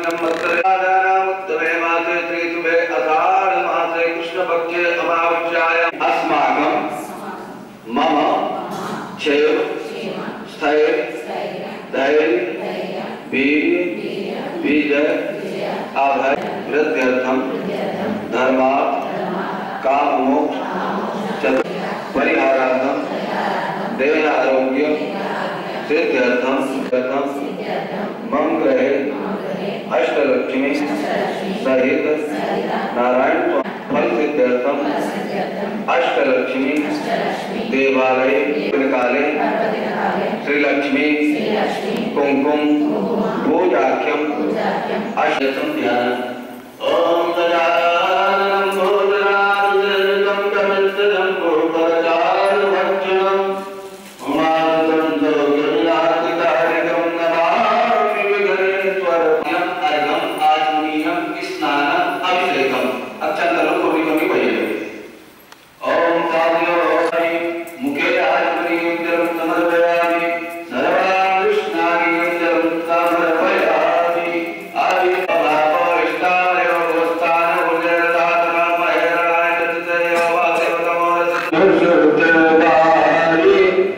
उत्तमे मासे त्रितुभे अषाढ़ मासे कृष्णपक्षे अमावस्यायाम् अस्माकं मम क्षेम स्थैर्य धैर्य वीर्य विजय अभय वृद्ध्यर्थम धर्मार्थ कामोक्ष चतुर्थ परिहारार्थम देह आरोग्य सिद्ध्यर्थम सिद्ध्यर्थम मम ग्रहे अष्टलक्ष्मी सहित नारायण फल सिद्ध्यर्थम अष्टलक्ष्मी देवालय काले श्रीलक्ष्मी कुंकुम पूजाख्यम अष्टम ध्यान ओम गजाननं भूतनाथं कमितं भूतजाल भक्षणम् उमानंदं गजातिकारिकं नमामि विघ्नेश्वरम् अर्घम् आत्मीयं स्नानम् अभिषेकम् अक्षन्तरं कोटि कोटि भजते ओम साध्यो मुखे आत्मनियुक्तं समर्पयामि सर्वान् कृष्णानियुक्तं समर्पयामि आदि भावरिष्ठायो गोस्तान उजरदातनं महेरणाय तत्तयो वासेवतमोरसुरवारि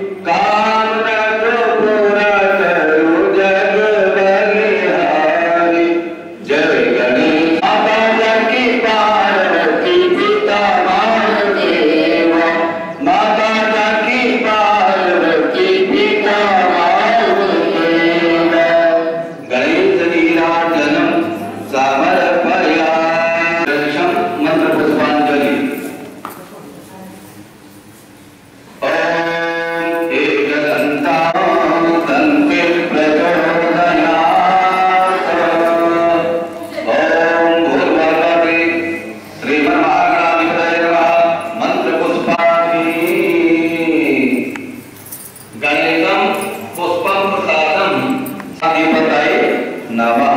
कामनाग्रपुरतरु जगबलिहारि जय गणेश माता की पार्वती पिता महादेव माता की पार्वती पिता महादेव गणेश लीलार्जनं समर्पयामि दर्शं मंत्र पुष्पांजलि ॐ एकदन्तां दन्ते प्रचोदयात् ॐ भूर्भुवः श्रीमन्महागणाधिपतये नमः मन्त्रपुष्पाणि गणेशं पुष्पं प्रसादं अधिपतये नमः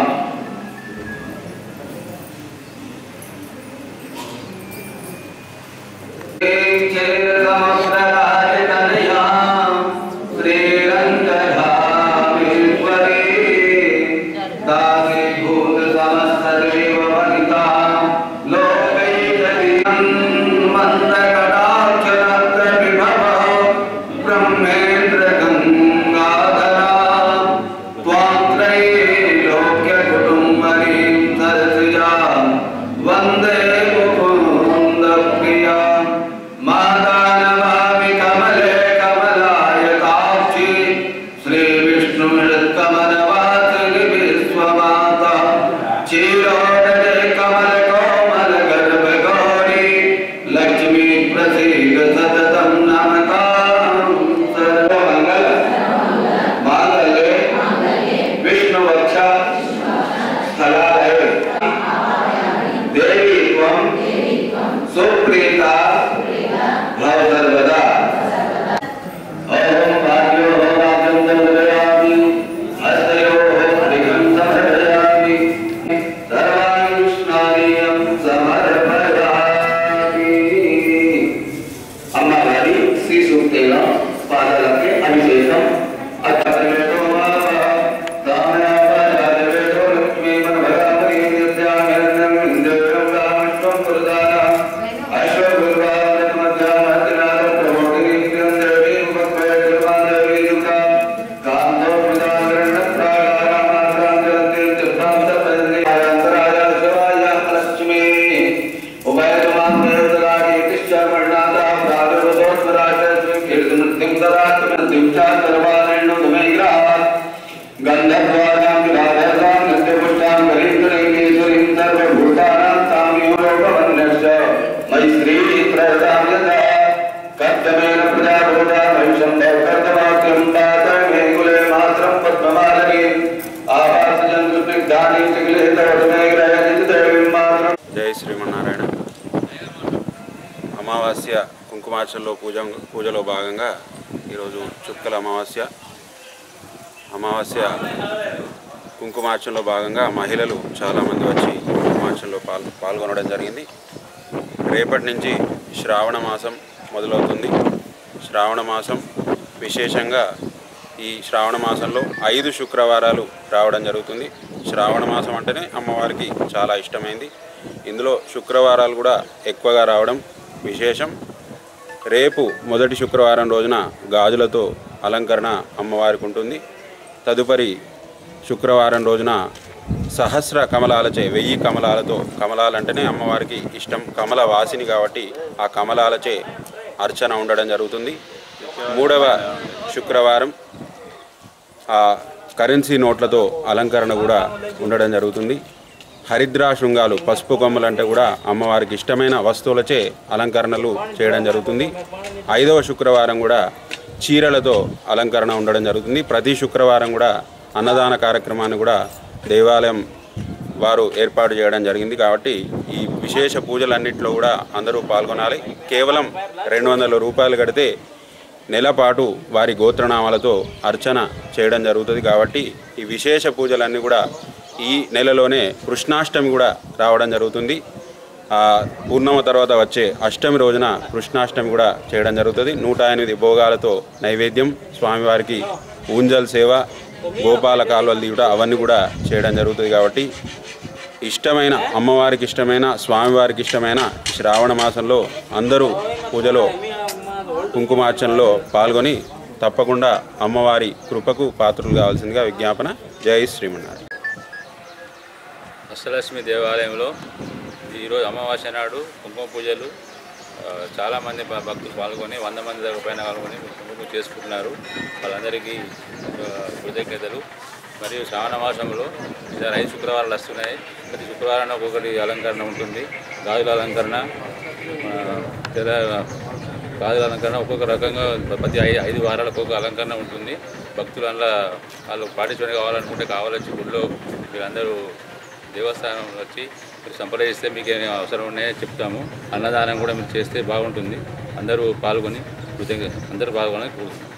ब्रह्मेन्द्र गंगाधरा त्वात्रये लोक्य कुटुम्बरीं सरसिजा वन्दे मुकुन्द प्रिया माता नमामि कमले कमलाय काक्षि श्रीविष्णुमृत्कमलवासिनि विश्वमाता क्षीरोदरे कमल कोमल गर्भ गौरी लक्ष्मी प्रसीद सततं नमतां सर्वमङ्गल माङ्गल्ये विष्णुवक्षा स्थलालये देवी त्वं सुप्रीता भव सर्वदा ओम भाग्यो हो भाग्यं समर्पयामि हस्तयोः अधिकं समर्पयामि सर्वाणि कृष्णादीयं సమర్పయామి అమ్మవారి శ్రీ సూక్తేన పాదాలకి అభిషేకం అచ్చవేదో దామయాపరాజవేదో లక్ష్మీ మనభరామరీ నిత్యామిరందం ఇంద్రం రామష్వం పురదాన అశ్వగురువాదమధ్యామతినాథ ప్రమోదినీత్యం దేవీ ఉపక్వయజమాదేవీ దుఃఖ కాంతో పితాగరణ ప్రాగారామాత్రాంజలంతే చిత్తాంత ప్రజని ఆయాంతరాయ శివాయ లక్ష్మీ ఉభయమాంతరాడి కృష్ణమణాత ప్రాగవదోత్మరాజ శ్రీ కీర్తనృత్యం దరాత్మృత్యం చాతరవారేణు తుమైగ్రహాత్ గంధర్వాణాం రాజసాం నృత్యపుష్టాం గరీంద్రైకేశ్వరీం సర్వభూతానాం తామ్యోపవన్నశ్చ మయి శ్రీ ప్రదాం యథా కర్తమేన ప్రజాభూత మహిషం కర్తవాక్యం తాత మే కులే మాత్రం పద్మమాలని ఆవాసజం కృష్ణాని చికిలేత వదమే గ్రహజిత దేవీం మాత్రం జై శ్రీమన్నారాయణ అమావాస్య కుంకుమార్చనలో పూజ పూజలో భాగంగా ఈరోజు చుక్కల అమావాస్య అమావాస్య కుంకుమార్చనలో భాగంగా మహిళలు చాలామంది వచ్చి కుంకుమార్చనలో పాల్ పాల్గొనడం జరిగింది రేపటి నుంచి శ్రావణ మాసం మొదలవుతుంది శ్రావణ మాసం విశేషంగా ఈ శ్రావణ మాసంలో ఐదు శుక్రవారాలు రావడం జరుగుతుంది శ్రావణ మాసం అంటేనే అమ్మవారికి చాలా ఇష్టమైంది ఇందులో శుక్రవారాలు కూడా ఎక్కువగా రావడం విశేషం రేపు మొదటి శుక్రవారం రోజున గాజులతో అలంకరణ అమ్మవారికి ఉంటుంది తదుపరి శుక్రవారం రోజున సహస్ర కమలాలచే వెయ్యి కమలాలతో కమలాలంటేనే అమ్మవారికి ఇష్టం కమల వాసిని కాబట్టి ఆ కమలాలచే అర్చన ఉండడం జరుగుతుంది మూడవ శుక్రవారం ఆ కరెన్సీ నోట్లతో అలంకరణ కూడా ఉండడం జరుగుతుంది హరిద్రా శృంగాలు పసుపు కొమ్మలు అంటే కూడా అమ్మవారికి ఇష్టమైన వస్తువులచే అలంకరణలు చేయడం జరుగుతుంది ఐదవ శుక్రవారం కూడా చీరలతో అలంకరణ ఉండడం జరుగుతుంది ప్రతి శుక్రవారం కూడా అన్నదాన కార్యక్రమాన్ని కూడా దేవాలయం వారు ఏర్పాటు చేయడం జరిగింది కాబట్టి ఈ విశేష పూజలన్నింటిలో కూడా అందరూ పాల్గొనాలి కేవలం రెండు వందల రూపాయలు కడితే నెల పాటు వారి గోత్రనామాలతో అర్చన చేయడం జరుగుతుంది కాబట్టి ఈ విశేష పూజలన్నీ కూడా ఈ నెలలోనే కృష్ణాష్టమి కూడా రావడం జరుగుతుంది ఆ పూర్ణమ తర్వాత వచ్చే అష్టమి రోజున కృష్ణాష్టమి కూడా చేయడం జరుగుతుంది నూట ఎనిమిది భోగాలతో నైవేద్యం స్వామివారికి ఊంజల్ సేవ గోపాల కాలువలు దిగుట అవన్నీ కూడా చేయడం జరుగుతుంది కాబట్టి ఇష్టమైన అమ్మవారికి ఇష్టమైన స్వామివారికి ఇష్టమైన శ్రావణ మాసంలో అందరూ పూజలో కుంకుమార్చనలో పాల్గొని తప్పకుండా అమ్మవారి కృపకు పాత్రలు కావాల్సిందిగా విజ్ఞాపన జై శ్రీమన్నారాయణ అష్టలక్ష్మి దేవాలయంలో ఈరోజు అమావాస్య నాడు కుంకుమ పూజలు ఆ, చాలామంది భ- భక్తులు పాల్గొని వంద మంది దగ్గర పైన పాల్గొని కుంకుమ చేసుకుంటున్నారు వాళ్ళందరికీ ఆ, కృతజ్ఞతలు మరియు శ్రావణ మాసంలో ఇలా ఐదు శుక్రవారాలు వస్తున్నాయి ప్రతి శుక్రవారం ఒక్కొక్కటి అలంకరణ ఉంటుంది గాజుల అలంకరణ ఆ, తెల గాజుల అలంకరణ ఒక్కొక్క రకంగా ప్రతి ఐదు ఐదు వారాలకు ఒక్కొక్క అలంకరణ ఉంటుంది భక్తులు అందులో వాళ్ళు పార్టిసిపేట్ కావాలనుకుంటే కావాలొచ్చి గుడిలో వీళ్ళందరూ దేవస్థానం వచ్చి మీరు సంప్రదిస్తే మీకు ఏమైనా అవసరం ఉన్నాయో చెప్తాము అన్నదానం కూడా మీరు చేస్తే బాగుంటుంది అందరూ పాల్గొని కృతజ్ఞ అందరూ పాల్గొని కోరుతున్నాం